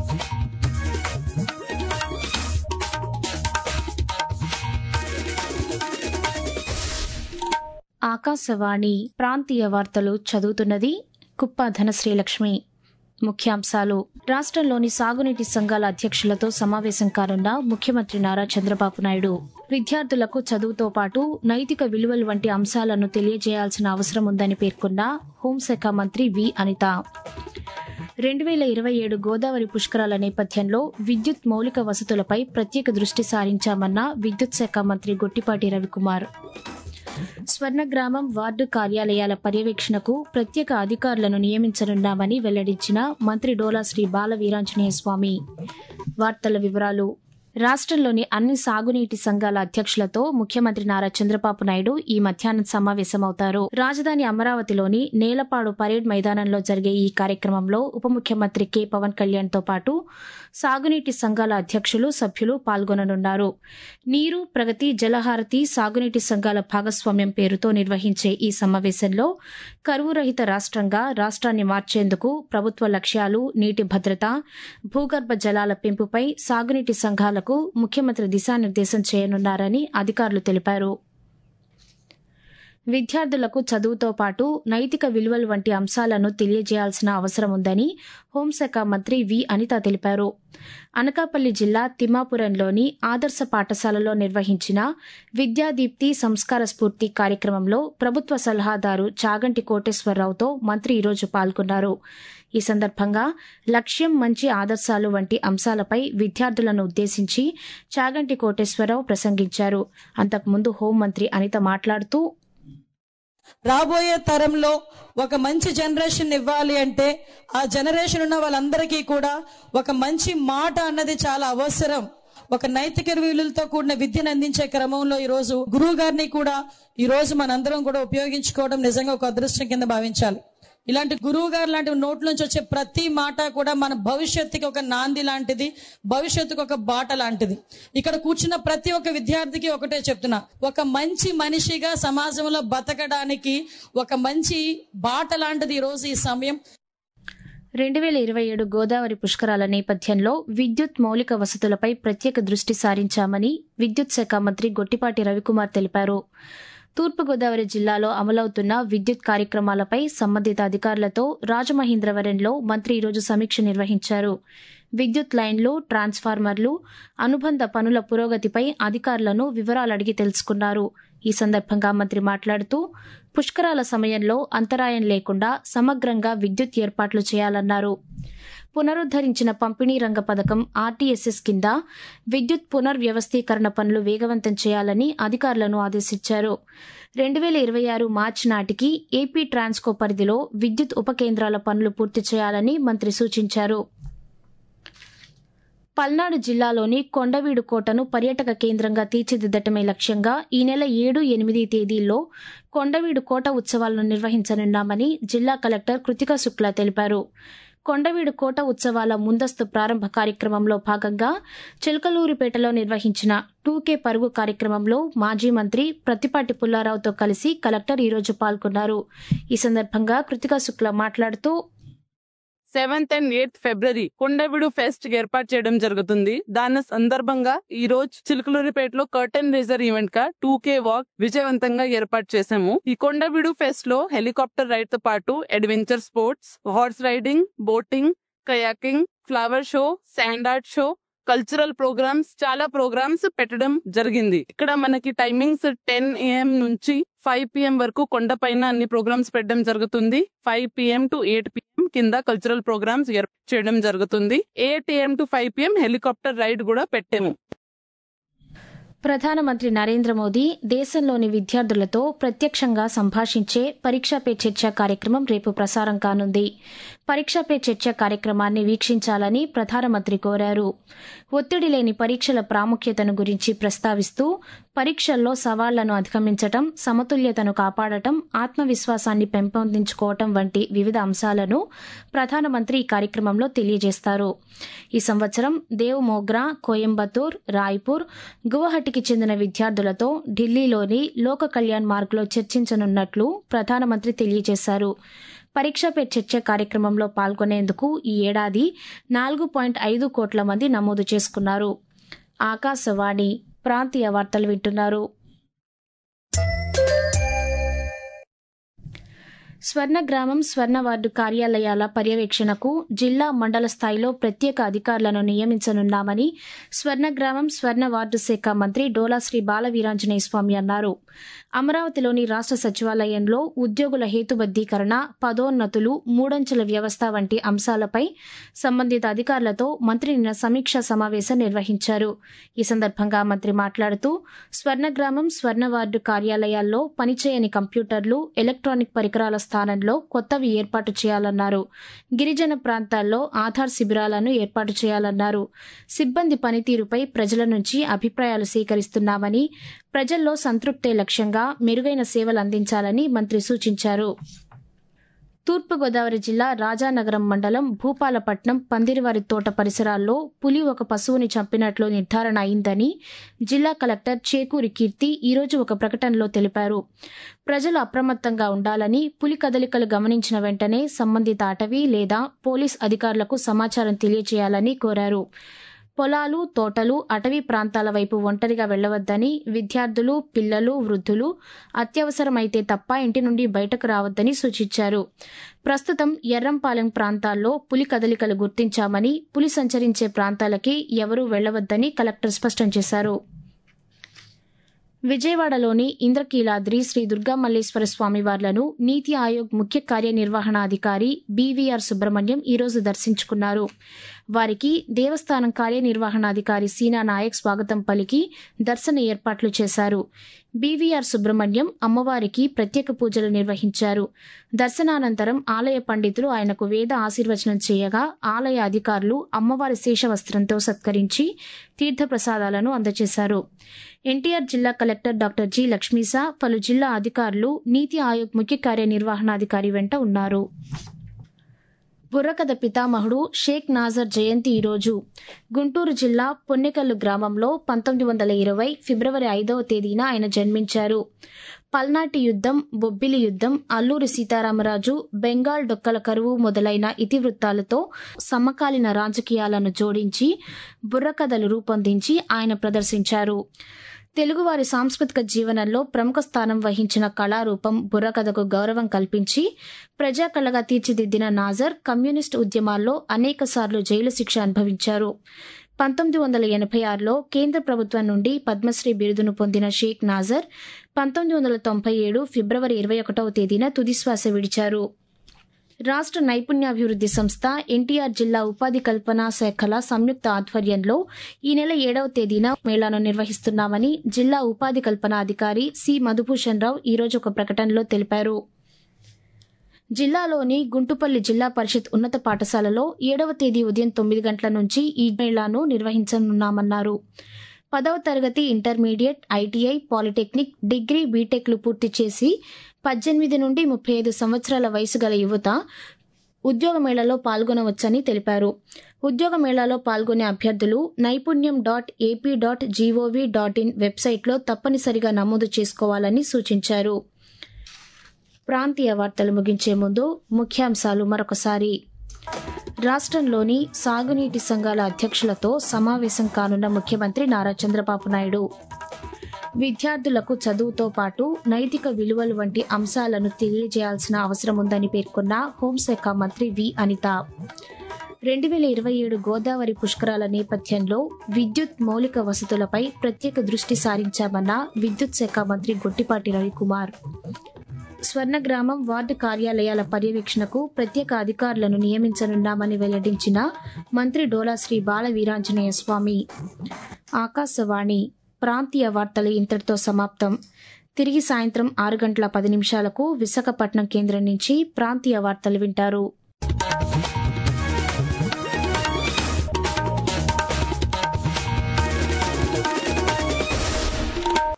ఆకాశవాణి ప్రాంతీయ వార్తలు చదువుతున్నది కుప్ప ధనశ్రీలక్ష్మి ముఖ్యాంశాలు రాష్ట్రంలోని సాగునీటి సంఘాల అధ్యక్షులతో సమావేశం కానున్న ముఖ్యమంత్రి నారా చంద్రబాబు నాయుడు విద్యార్థులకు చదువుతో పాటు నైతిక విలువలు వంటి అంశాలను తెలియజేయాల్సిన అవసరం ఉందని పేర్కొన్న హోంశాఖ మంత్రి వి అనిత రెండు వేల ఇరవై ఏడు గోదావరి పుష్కరాల నేపథ్యంలో విద్యుత్ మౌలిక వసతులపై ప్రత్యేక దృష్టి సారించామన్న విద్యుత్ శాఖ మంత్రి గొట్టిపాటి రవికుమార్ స్వర్ణగ్రామం వార్డు కార్యాలయాల పర్యవేక్షణకు ప్రత్యేక అధికారులను నియమించనున్నామని వెల్లడించిన మంత్రి డోలా శ్రీ బాల వీరాంజనేయ స్వామి వార్తల వివరాలు రాష్ట్రంలోని అన్ని సాగునీటి సంఘాల అధ్యక్షులతో ముఖ్యమంత్రి నారా చంద్రబాబు నాయుడు ఈ మధ్యాహ్నం సమావేశమవుతారు రాజధాని అమరావతిలోని నేలపాడు పరేడ్ మైదానంలో జరిగే ఈ కార్యక్రమంలో ఉప ముఖ్యమంత్రి కె పవన్ కళ్యాణ్ తో పాటు సాగునీటి సంఘాల అధ్యక్షులు సభ్యులు పాల్గొననున్నారు నీరు ప్రగతి జలహారతి సాగునీటి సంఘాల భాగస్వామ్యం పేరుతో నిర్వహించే ఈ సమావేశంలో కరువు రహిత రాష్ట్రంగా రాష్ట్రాన్ని మార్చేందుకు ప్రభుత్వ లక్ష్యాలు నీటి భద్రత భూగర్భ జలాల పెంపుపై సాగునీటి సంఘాలకు ముఖ్యమంత్రి దిశానిర్దేశం చేయనున్నారని అధికారులు తెలిపారు విద్యార్థులకు చదువుతో పాటు నైతిక విలువలు వంటి అంశాలను తెలియజేయాల్సిన అవసరం ఉందని హోంశాఖ మంత్రి వి అనిత తెలిపారు అనకాపల్లి జిల్లా తిమ్మాపురంలోని ఆదర్శ పాఠశాలలో నిర్వహించిన విద్యాదీప్తి సంస్కార స్ఫూర్తి కార్యక్రమంలో ప్రభుత్వ సలహాదారు చాగంటి కోటేశ్వరరావుతో మంత్రి ఈరోజు పాల్గొన్నారు ఈ సందర్భంగా లక్ష్యం మంచి ఆదర్శాలు వంటి అంశాలపై విద్యార్థులను ఉద్దేశించి చాగంటి కోటేశ్వరరావు ప్రసంగించారు అంతకుముందు హోంమంత్రి అనిత మాట్లాడుతూ రాబోయే తరంలో ఒక మంచి జనరేషన్ ఇవ్వాలి అంటే ఆ జనరేషన్ ఉన్న వాళ్ళందరికీ కూడా ఒక మంచి మాట అన్నది చాలా అవసరం ఒక నైతిక విలువలతో కూడిన విద్యను అందించే క్రమంలో ఈ రోజు గురువు గారిని కూడా ఈ రోజు మనందరం కూడా ఉపయోగించుకోవడం నిజంగా ఒక అదృష్టం కింద భావించాలి ఇలాంటి గురువు గారు లాంటి నోట్ల నుంచి వచ్చే ప్రతి మాట కూడా మన భవిష్యత్తుకి ఒక నాంది లాంటిది భవిష్యత్తుకు ఒక బాట లాంటిది ఇక్కడ కూర్చున్న ప్రతి ఒక్క విద్యార్థికి ఒకటే చెప్తున్నా ఒక మంచి మనిషిగా సమాజంలో బతకడానికి ఒక మంచి బాట లాంటిది ఈ రోజు ఈ సమయం రెండు వేల ఇరవై ఏడు గోదావరి పుష్కరాల నేపథ్యంలో విద్యుత్ మౌలిక వసతులపై ప్రత్యేక దృష్టి సారించామని విద్యుత్ శాఖ మంత్రి గొట్టిపాటి రవికుమార్ తెలిపారు తూర్పుగోదావరి జిల్లాలో అమలవుతున్న విద్యుత్ కార్యక్రమాలపై సంబంధిత అధికారులతో రాజమహేంద్రవరంలో మంత్రి ఈరోజు సమీక్ష నిర్వహించారు విద్యుత్ లైన్లు ట్రాన్స్ఫార్మర్లు అనుబంధ పనుల పురోగతిపై అధికారులను వివరాలు అడిగి తెలుసుకున్నారు ఈ సందర్భంగా మంత్రి మాట్లాడుతూ పుష్కరాల సమయంలో అంతరాయం లేకుండా సమగ్రంగా విద్యుత్ ఏర్పాట్లు చేయాలన్నారు పునరుద్దరించిన పంపిణీ రంగ పథకం ఆర్టీఎస్ఎస్ కింద విద్యుత్ పునర్వ్యవస్థీకరణ పనులు వేగవంతం చేయాలని అధికారులను ఆదేశించారు రెండు వేల ఇరవై ఆరు మార్చి నాటికి ఏపీ ట్రాన్స్కో పరిధిలో విద్యుత్ ఉప కేంద్రాల పనులు పూర్తి చేయాలని మంత్రి సూచించారు పల్నాడు జిల్లాలోని కొండవీడు కోటను పర్యాటక కేంద్రంగా తీర్చిదిద్దటమే లక్ష్యంగా ఈ నెల ఏడు ఎనిమిది తేదీల్లో కొండవీడు కోట ఉత్సవాలను నిర్వహించనున్నామని జిల్లా కలెక్టర్ కృతికా శుక్లా తెలిపారు కొండవీడు కోట ఉత్సవాల ముందస్తు ప్రారంభ కార్యక్రమంలో భాగంగా చిలకలూరిపేటలో నిర్వహించిన టూకే పరుగు కార్యక్రమంలో మాజీ మంత్రి ప్రతిపాటి పుల్లారావుతో కలిసి కలెక్టర్ ఈరోజు పాల్గొన్నారు ఈ సందర్భంగా కృతికా శుక్లా మాట్లాడుతూ seventh and eighth February Kondavidu fest ఏర్పాటు చేయడం జరుగుతుంది దాని సందర్భంగా ఈ రోజు చిలుకలూరిపేటలో కర్టెన్ రేజర్ ఈవెంట్ గా టూ కే వాక్ విజయవంతంగా ఏర్పాటు చేశాము ఈ కొండవిడు ఫెస్ట్ లో హెలికాప్టర్ రైడ్ తో పాటు adventure sports horse riding boating kayaking flower show sand art show cultural programmes చాలా ప్రోగ్రామ్స్ పెట్టడం జరిగింది ఇక్కడ మనకి టైమింగ్స్ టెన్ ఏఎం నుంచి ఫైవ్ పిఎం వరకు కొండ పైన అన్ని ప్రోగ్రామ్స్ పెట్టడం జరుగుతుంది five PM to eight P M కింద కల్చరల్ ప్రోగ్రామ్స్ చేయడం జరుగుతుంది eight A M to five P M helicopter ride కూడా పెట్టాము ప్రధానమంత్రి నరేంద్ర మోదీ దేశంలోని విద్యార్థులతో ప్రత్యక్షంగా సంభాషించే పరీక్షా పే చర్చ కార్యక్రమం రేపు ప్రసారం కానుంది పరీక్షా పే చర్చ కార్యక్రమాన్ని వీక్షించాలని ప్రధానమంత్రి కోరారు ఒత్తిడి లేని పరీక్షల ప్రాముఖ్యతను గురించి ప్రస్తావిస్తూ పరీక్షల్లో సవాళ్లను అధిగమించటం సమతుల్యతను కాపాడటం ఆత్మవిశ్వాసాన్ని పెంపొందించుకోవటం వంటి వివిధ అంశాలను ప్రధానమంత్రి ఈ కార్యక్రమంలో తెలియజేస్తారు ఈ సంవత్సరం దేవ్ మోగ్రా కోయంబత్తూర్ రాయ్పూర్ గువహటికి చెందిన విద్యార్థులతో ఢిల్లీలోని లోక కళ్యాణ్ మార్గ్లో చర్చించనున్నట్లు ప్రధానమంత్రి తెలియజేశారు పరీక్ష పే చర్చ కార్యక్రమంలో పాల్గొనేందుకు ఈ ఏడాది నాలుగు పాయింట్ ఐదు కోట్ల మంది నమోదు చేసుకున్నారు ఆకాశవాణి ప్రాంతీయ వార్తలు వింటున్నారు స్వర్ణ గ్రామం స్వర్ణ వార్డు కార్యాలయాల పర్యవేక్షణకు జిల్లా మండల స్థాయిలో ప్రత్యేక అధికారులను నియమించనున్నామని స్వర్ణ గ్రామం స్వర్ణ వార్డు శాఖ మంత్రి డోలా శ్రీ బాలవీరాంజనేయ స్వామి అన్నారు అమరావతిలోని రాష్ట్ర సచివాలయంలో ఉద్యోగుల హేతుబద్దీకరణ పదోన్నతులు మూడంచెల వ్యవస్థ వంటి అంశాలపై సంబంధిత అధికారులతో మంత్రి నిన్న సమీక్షా సమావేశం నిర్వహించారు ఈ సందర్భంగా మంత్రి మాట్లాడుతూ స్వర్ణ గ్రామం స్వర్ణ వార్డు కార్యాలయాల్లో పనిచేయని కంప్యూటర్లు ఎలక్ట్రానిక్ పరికరాల స్థానంలో కొత్తవి ఏర్పాటు చేయాలన్నారు గిరిజన ప్రాంతాల్లో ఆధార్ శిబిరాలను ఏర్పాటు చేయాలన్నారు సిబ్బంది పనితీరుపై ప్రజల నుంచి అభిప్రాయాలు సేకరిస్తున్నామని ప్రజల్లో సంతృప్తే లక్ష్యంగా మెరుగైన సేవలు అందించాలని మంత్రి సూచించారు తూర్పుగోదావరి జిల్లా రాజానగరం మండలం భూపాలపట్నం పందిరివారి తోట పరిసరాల్లో పులి ఒక పశువుని చంపినట్లు నిర్ధారణ అయిందని జిల్లా కలెక్టర్ చేకూరి కీర్తి ఈరోజు ఒక ప్రకటనలో తెలిపారు ప్రజలు అప్రమత్తంగా ఉండాలని పులి కదలికలు గమనించిన వెంటనే సంబంధిత అటవీ లేదా పోలీస్ అధికారులకు సమాచారం తెలియజేయాలని కోరారు పొలాలు తోటలు అటవీ ప్రాంతాల వైపు ఒంటరిగా వెళ్లవద్దని విద్యార్థులు పిల్లలు వృద్ధులు అత్యవసరమైతే తప్ప ఇంటి నుండి బయటకు రావద్దని సూచించారు ప్రస్తుతం ఎర్రంపాలెం ప్రాంతాల్లో పులి కదలికలు గుర్తించామని పులి సంచరించే ప్రాంతాలకి ఎవరూ వెళ్లవద్దని కలెక్టర్ స్పష్టం చేశారు విజయవాడలోని ఇంద్రకీలాద్రి శ్రీ దుర్గామల్లేశ్వర స్వామి వార్లను నీతి ఆయోగ్ ముఖ్య కార్యనిర్వహణాధికారి బీవీఆర్ సుబ్రహ్మణ్యం ఈరోజు దర్శించుకున్నారు వారికి దేవస్థానం కార్యనిర్వహణాధికారి సీనా నాయక్ స్వాగతం పలికి దర్శన ఏర్పాట్లు చేశారు బీవీఆర్ సుబ్రహ్మణ్యం అమ్మవారికి ప్రత్యేక పూజలు నిర్వహించారు దర్శనానంతరం ఆలయ పండితులు ఆయనకు వేద ఆశీర్వచనం చేయగా ఆలయ అధికారులు అమ్మవారి శేషవస్త్రంతో సత్కరించి తీర్థప్రసాదాలను అందజేశారు ఎన్టీఆర్ జిల్లా కలెక్టర్ డాక్టర్ జి లక్ష్మీసా పలు జిల్లా అధికారులు నీతి ఆయోగ్ ముఖ్య కార్యనిర్వహణాధికారి వెంట ఉన్నారు బుర్రకథ పితామహుడు షేక్ నాజర్ జయంతి ఈరోజు గుంటూరు జిల్లా పొన్నెకల్లు గ్రామంలో పంతొమ్మిది వందల ఇరవై ఫిబ్రవరి ఐదవ తేదీన ఆయన జన్మించారు పల్నాటి యుద్ధం బొబ్బిలి యుద్ధం అల్లూరి సీతారామరాజు బెంగాల్ డొక్కల కరువు మొదలైన ఇతివృత్తాలతో సమకాలీన రాజకీయాలను జోడించి బుర్రకథలు రూపొందించి ఆయన ప్రదర్శించారు తెలుగువారి సాంస్కృతిక జీవనంలో ప్రముఖ స్థానం వహించిన కళారూపం బుర్రకథకు గౌరవం కల్పించి ప్రజాకళగా తీర్చిదిద్దిన నాజర్ కమ్యూనిస్టు ఉద్యమాల్లో అనేకసార్లు జైలు శిక్ష అనుభవించారు పంతొమ్మిది వందల ఎనభై ఆరులో కేంద్ర ప్రభుత్వం నుండి పద్మశ్రీ బిరుదును పొందిన షేక్ నాజర్ పంతొమ్మిది వందల తొంభై ఏడు ఫిబ్రవరి ఇరవై ఒకటవ తేదీన తుదిశ్వాస విడిచారు రాష్ట్ర నైపుణ్యాభివృద్ధి సంస్థ ఎన్టీఆర్ జిల్లా ఉపాధి కల్పనా శాఖల సంయుక్త ఆధ్వర్యంలో ఈ నెల ఏడవ తేదీన మేళాను నిర్వహిస్తున్నామని జిల్లా ఉపాధి కల్పన అధికారి సి మధుభూషణ్ రావు ఈరోజు ఒక ప్రకటనలో తెలిపారు జిల్లాలోని గుంటుపల్లి జిల్లా పరిషత్ ఉన్నత పాఠశాలలో ఏడవ తేదీ ఉదయం తొమ్మిది గంటల నుంచి ఈ మేళాను నిర్వహించనున్నామన్నారు పదవ తరగతి ఇంటర్మీడియట్ ఐటీఐ పాలిటెక్నిక్ డిగ్రీ బీటెక్లు పూర్తి చేసి పద్దెనిమిది నుండి ముప్పై ఐదు సంవత్సరాల వయసు గల యువత ఉద్యోగ మేళాలో పాల్గొనవచ్చని తెలిపారు ఉద్యోగ మేళాలో పాల్గొనే అభ్యర్థులు Naipunyam dot AP dot G O V dot in వెబ్సైట్లో తప్పనిసరిగా నమోదు చేసుకోవాలని సూచించారు ప్రాంతీయ వార్తలు ముగించే ముందు ముఖ్యాంశాలు మరొకసారి రాష్ట్రంలోని సాగునీటి సంఘాల అధ్యక్షులతో సమావేశం కానున్న ముఖ్యమంత్రి నారా చంద్రబాబు నాయుడు విద్యార్థులకు చదువుతో పాటు నైతిక విలువలు వంటి అంశాలను తెలియజేయాల్సిన అవసరం ఉందని పేర్కొన్న హోంశాఖ మంత్రి వి అనిత రెండు వేల ఇరవై ఏడు గోదావరి పుష్కరాల నేపథ్యంలో విద్యుత్ మౌలిక వసతులపై ప్రత్యేక దృష్టి సారించామన్న విద్యుత్ శాఖ మంత్రి గొట్టిపాటి రవికుమార్ స్వర్ణగ్రామం వార్డు కార్యాలయాల పర్యవేక్షణకు ప్రత్యేక అధికారులను నియమించనున్నామని వెల్లడించిన మంత్రి డోలా శ్రీ బాల వీరాంజనేయ స్వామి ఆకాశవాణి ప్రాంతీయ వార్తలు ఇంతటితో సమాప్తం తిరిగి సాయంత్రం ఆరు గంటల పది నిమిషాలకు విశాఖపట్నం కేంద్రం నుంచి ప్రాంతీయ వార్తలు వింటారు